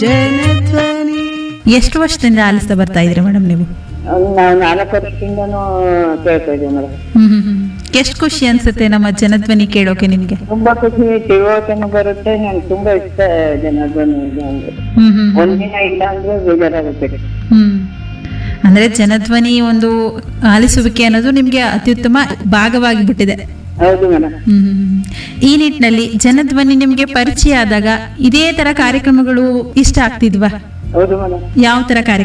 ಜನಧ್ವನಿ ಎಷ್ಟು ವರ್ಷದಿಂದ ಆಲಿಸ್ತಾ ಬರ್ತಾ ಇದ್ರಿ ಮೇಡಮ್ ನೀವು ನಾವು ನಾಲ್ಕು ವರ್ಷದಿಂದನೂ ಕೇಳ್ತಾ ಇದ್ದೀವಿ ಮೇಡಮ್ ಹ್ಮ್ ಹ್ಮ್ ಹ್ಮ್. ಎಷ್ಟು ಖುಷಿ ಅನ್ಸುತ್ತೆ ನಮ್ಮ ಜನಧ್ವನಿ ಕೇಳೋಕೆ ನಿಮ್ಗೆ ತುಂಬಾ ಖುಷಿ ತಿಳುವಳಿಕೆನೂ ಬರುತ್ತೆ ನಂಗೆ ತುಂಬಾ ಇಷ್ಟ ಜನಧ್ವನಿ ಇದೆ ಅಂದ್ರೆ ಹ್ಮ್ ಹ್ಮ್ ಒಂದಿನ ಇಲ್ಲ ಅಂದ್ರೆ ಬೇಜಾರಾಗುತ್ತೆ ಹ್ಮ್ ಅಂದ್ರೆ ಜನಧ್ವನಿ ಒಂದು ಆಲಿಸುವಿಕೆ ಅನ್ನೋದು ನಿಮ್ಗೆ ಅತ್ಯುತ್ತಮ ಭಾಗವಾಗಿ ಬಿಟ್ಟಿದೆ ಹೌದು ಮೇಡಮ್ ಹ್ಮ್ ಹ್ಮ್ ಹ್ಮ್. ಈ ನಿಟ್ಟಿನಲ್ಲಿ ಜನಧ್ವನಿ ನಿಮ್ಗೆ ಪರಿಚಯ ಆದಾಗ ಇದೇ ತರ ಕಾರ್ಯಕ್ರಮಗಳು ಇಷ್ಟ ಆಗ್ತಿದ್ವಾ ಹೌದು ಮೇಡಮ್ ಯಾವ ತರ ಕಾರ್ಯಕ್ರಮ